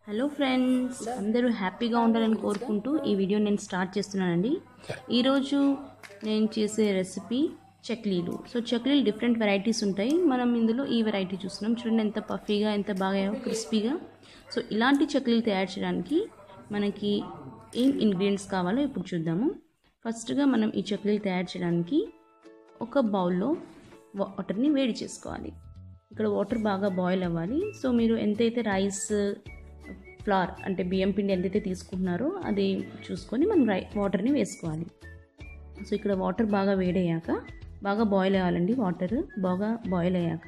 hello friends అందరూ హ్యాపీగా ఉండాలని కోరుకుంటూ ఈ వీడియో నేను స్టార్ట్ చేస్తున్నానండి ఈరోజు నేను చేసే రెసిపీ చక్లీలు సో చక్లీలు డిఫరెంట్ వెరైటీస్ ఉంటాయి మనం ఇందులో ఈ వెరైటీ చూస్తున్నాం చూడండి ఎంత పఫీగా ఎంత బాగా క్రిస్పీగా సో ఇలాంటి చక్లీలు తయారు చేయడానికి మనకి ఏం ఇంగ్రీడియంట్స్ కావాలో ఇప్పుడు చూద్దాము ఫస్ట్గా మనం ఈ చక్లీలు తయారు చేయడానికి ఒక బౌల్లో వాటర్ని వేడి చేసుకోవాలి ఇక్కడ వాటర్ బాగా బాయిల్ అవ్వాలి సో మీరు ఎంతైతే రైస్ ఫ్లార్ అంటే బియ్యం పిండి ఎంతైతే తీసుకుంటున్నారో అది చూసుకొని మనం రై వాటర్ని వేసుకోవాలి సో ఇక్కడ వాటర్ బాగా వేడయ్యాక బాగా బాయిల్ అవ్వాలండి వాటర్ బాగా బాయిల్ అయ్యాక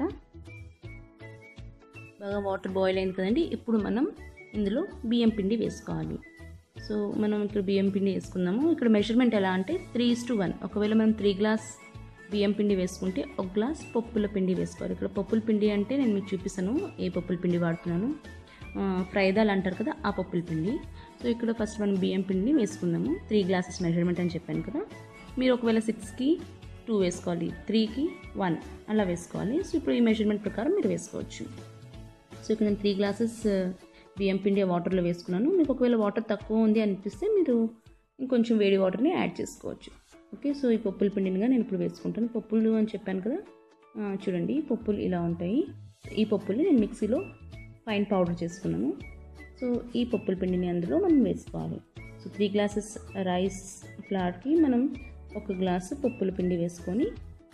బాగా వాటర్ బాయిల్ అయింది కదండి ఇప్పుడు మనం ఇందులో బియ్యం పిండి వేసుకోవాలి సో మనం ఇక్కడ బియ్యం పిండి వేసుకుందాము ఇక్కడ మెజర్మెంట్ ఎలా అంటే త్రీ ఇస్ టు వన్ ఒకవేళ మనం త్రీ గ్లాస్ బియ్యం పిండి వేసుకుంటే ఒక గ్లాస్ పప్పుల పిండి వేసుకోవాలి ఇక్కడ పప్పుల పిండి అంటే నేను మీకు చూపిస్తాను ఏ పప్పుల పిండి వాడుతున్నాను ఫ్రైదాల్ అంటారు కదా ఆ పప్పుల పిండి సో ఇక్కడ ఫస్ట్ మనం బియ్యం పిండిని వేసుకుందాము త్రీ గ్లాసెస్ మెజర్మెంట్ అని చెప్పాను కదా మీరు ఒకవేళ సిక్స్కి టూ వేసుకోవాలి త్రీకి వన్ అలా వేసుకోవాలి సో ఇప్పుడు ఈ మెజర్మెంట్ ప్రకారం మీరు వేసుకోవచ్చు సో ఇక్కడ నేను త్రీ గ్లాసెస్ బియ్యం పిండి వాటర్లో వేసుకున్నాను మీకు ఒకవేళ వాటర్ తక్కువ ఉంది అనిపిస్తే మీరు ఇంకొంచెం వేడి వాటర్ని యాడ్ చేసుకోవచ్చు ఓకే సో ఈ పప్పుల పిండినిగా నేను ఇప్పుడు వేసుకుంటాను పప్పులు అని చెప్పాను కదా చూడండి పప్పులు ఇలా ఉంటాయి ఈ పప్పుల్ని నేను మిక్సీలో ఫైన్ పౌడర్ చేసుకున్నాను సో ఈ పప్పుల పిండిని అందులో మనం వేసుకోవాలి సో త్రీ గ్లాసెస్ రైస్ ఫ్లార్కి మనం ఒక గ్లాసు పప్పుల పిండి వేసుకొని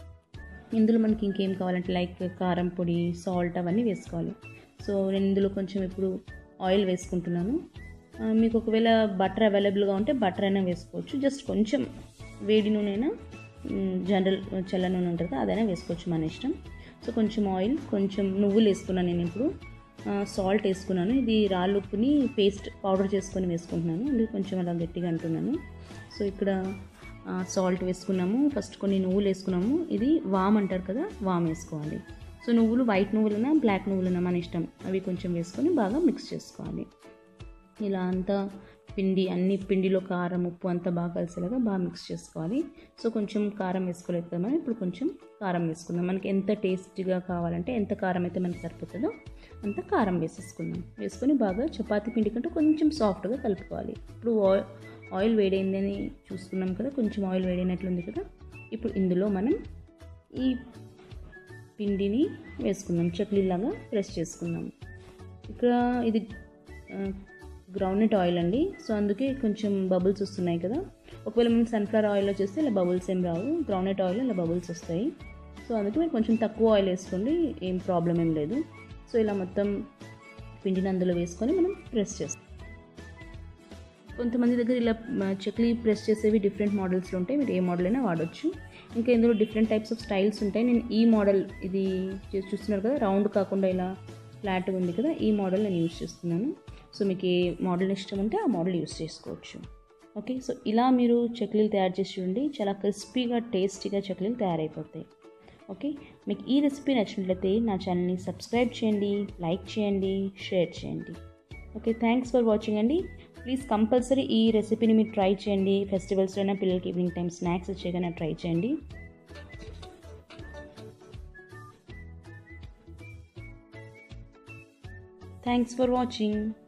ఇందులో మనకి ఇంకేం కావాలంటే లైక్ కారం పొడి సాల్ట్ అవన్నీ వేసుకోవాలి సో నేను ఇందులో కొంచెం ఇప్పుడు ఆయిల్ వేసుకుంటున్నాను మీకు ఒకవేళ బటర్ అవైలబుల్గా ఉంటే బటర్ అయినా వేసుకోవచ్చు జస్ట్ కొంచెం వేడి నూనె అయినా జనరల్ చల్ల నూనె ఉంటుంది కదా అదైనా వేసుకోవచ్చు మన ఇష్టం సో కొంచెం ఆయిల్ కొంచెం నువ్వులు వేసుకున్నాను నేను ఇప్పుడు సాల్ట్ వేసుకున్నాను ఇది రాళ్ళు ఉప్పుని పేస్ట్ పౌడర్ చేసుకొని వేసుకుంటున్నాను అందుకే కొంచెం అలా గట్టిగా అంటున్నాను సో ఇక్కడ సాల్ట్ వేసుకున్నాము ఫస్ట్ కొన్ని నువ్వులు వేసుకున్నాము ఇది వామ్ అంటారు కదా వామ్ వేసుకోవాలి సో నువ్వులు వైట్ నువ్వులైనా బ్లాక్ నువ్వులైనా మన ఇష్టం అవి కొంచెం వేసుకొని బాగా మిక్స్ చేసుకోవాలి ఇలా అంతా పిండి అన్ని పిండిలో కారం ఉప్పు అంతా బాగా కలిసేలాగా బాగా మిక్స్ చేసుకోవాలి సో కొంచెం కారం వేసుకోలేదు కదా మనం ఇప్పుడు కొంచెం కారం వేసుకుందాం మనకి ఎంత టేస్టీగా కావాలంటే ఎంత కారం అయితే మనకి సరిపోతుందో అంత కారం వేసేసుకుందాం వేసుకొని బాగా చపాతీ పిండి కంటే కొంచెం సాఫ్ట్గా కలుపుకోవాలి ఇప్పుడు ఆయిల్ వేడైందని చూసుకున్నాం కదా కొంచెం ఆయిల్ వేడైనట్లుంది కదా ఇప్పుడు ఇందులో మనం ఈ పిండిని వేసుకుందాం చక్లీలాగా ప్రెస్ చేసుకుందాం ఇక్కడ ఇది గ్రౌండ్నట్ ఆయిల్ అండి సో అందుకే కొంచెం బబుల్స్ వస్తున్నాయి కదా ఒకవేళ మనం సన్ఫ్లవర్ ఆయిల్లో చేస్తే ఇలా బబుల్స్ ఏం రావు గ్రౌండ్నట్ ఆయిల్ ఇలా బబుల్స్ వస్తాయి సో అందుకే మీరు కొంచెం తక్కువ ఆయిల్ వేసుకోండి ఏం ప్రాబ్లం ఏం లేదు సో ఇలా మొత్తం పిండిని అందులో వేసుకొని మనం ప్రెస్ చేస్తాం కొంతమంది దగ్గర ఇలా చక్లీ ప్రెస్ చేసేవి డిఫరెంట్ మోడల్స్లో ఉంటాయి మీరు ఏ మోడల్ అయినా వాడచ్చు ఇంకా ఇందులో డిఫరెంట్ టైప్స్ ఆఫ్ స్టైల్స్ ఉంటాయి నేను ఈ మోడల్ ఇది చూస్తున్నారు కదా రౌండ్ కాకుండా ఇలా ఫ్లాట్గా ఉంది కదా ఈ మోడల్ నేను యూజ్ చేస్తున్నాను సో మీకు ఏ మోడల్ ఇష్టం ఉంటే ఆ మోడల్ యూస్ చేసుకోవచ్చు ఓకే సో ఇలా మీరు చక్లీలు తయారు చేసి చూడండి చాలా క్రిస్పీగా టేస్టీగా చక్లీలు తయారైపోతాయి ఓకే మీకు ఈ రెసిపీ నచ్చినట్లయితే నా ఛానల్ని సబ్స్క్రైబ్ చేయండి లైక్ చేయండి షేర్ చేయండి ఓకే థ్యాంక్స్ ఫర్ వాచింగ్ అండి ప్లీజ్ కంపల్సరీ ఈ రెసిపీని మీరు ట్రై చేయండి ఫెస్టివల్స్లో అయినా పిల్లలకి ఈవినింగ్ టైం స్నాక్స్ వచ్చేగానే ట్రై చేయండి థ్యాంక్స్ ఫర్ వాచింగ్